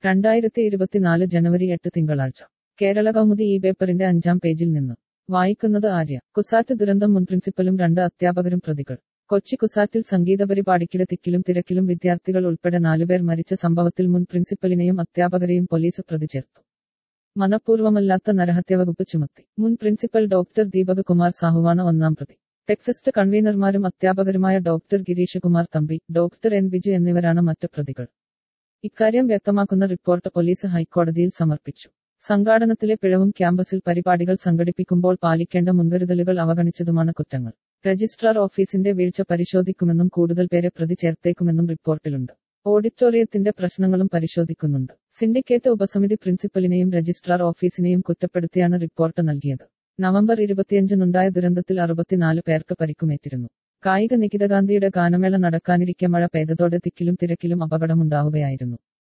രണ്ടായിരത്തി ഇരുപത്തിനാല് ജനുവരി എട്ട് തിങ്കളാഴ്ച കേരള കൗമുദി ഈ പേപ്പറിന്റെ അഞ്ചാം പേജിൽ നിന്ന് വായിക്കുന്നത് ആര്യ കുസാറ്റ് ദുരന്തം മുൻ പ്രിൻസിപ്പലും രണ്ട് അധ്യാപകരും പ്രതികൾ കൊച്ചി കുസാറ്റിൽ സംഗീത പരിപാടിക്കിടെ തിക്കിലും തിരക്കിലും വിദ്യാർത്ഥികൾ ഉൾപ്പെടെ നാലുപേർ മരിച്ച സംഭവത്തിൽ മുൻ പ്രിൻസിപ്പലിനെയും അധ്യാപകരെയും പോലീസ് പ്രതി ചേർത്തു മനഃപൂർവ്വമല്ലാത്ത നരഹത്യ വകുപ്പ് ചുമത്തി മുൻ പ്രിൻസിപ്പൽ ഡോക്ടർ ദീപക് കുമാർ സാഹുവാണ് ഒന്നാം പ്രതി ടെക്ഫെസ്റ്റ് കൺവീനർമാരും അധ്യാപകരുമായ doctor Girish Kumar Thampi doctor N Biju എന്നിവരാണ് മറ്റ് പ്രതികൾ ഇക്കാര്യം വ്യക്തമാക്കുന്ന റിപ്പോർട്ട് പോലീസ് ഹൈക്കോടതിയിൽ സമർപ്പിച്ചു സംഘാടനത്തിലെ പിഴവും ക്യാമ്പസിൽ പരിപാടികൾ സംഘടിപ്പിക്കുമ്പോൾ പാലിക്കേണ്ട മുൻകരുതലുകൾ അവഗണിച്ചതുമാണ് കുറ്റങ്ങൾ രജിസ്ട്രാർ ഓഫീസിന്റെ വീഴ്ച പരിശോധിക്കുമെന്നും കൂടുതൽ പേരെ പ്രതി ചേർത്തേക്കുമെന്നും റിപ്പോർട്ടിലുണ്ട് ഓഡിറ്റോറിയത്തിന്റെ പ്രശ്നങ്ങളും പരിശോധിക്കുന്നുണ്ട് സിൻഡിക്കേറ്റ് ഉപസമിതി പ്രിൻസിപ്പലിനെയും രജിസ്ട്രാർ ഓഫീസിനെയും കുറ്റപ്പെടുത്തിയാണ് റിപ്പോർട്ട് നൽകിയത് നവംബർ ഇരുപത്തിയഞ്ചിനുണ്ടായ ദുരന്തത്തിൽ അറുപത്തിനാല് പേർക്ക് പരിക്കുമേറ്റിരുന്നു കായിക നികിതഗാന്ധിയുടെ ഗാനമേള നടക്കാനിരിക്കെ മഴ പെയ്തതോടെ തിക്കിലും തിരക്കിലും അപകടമുണ്ടാവുകയായിരുന്നു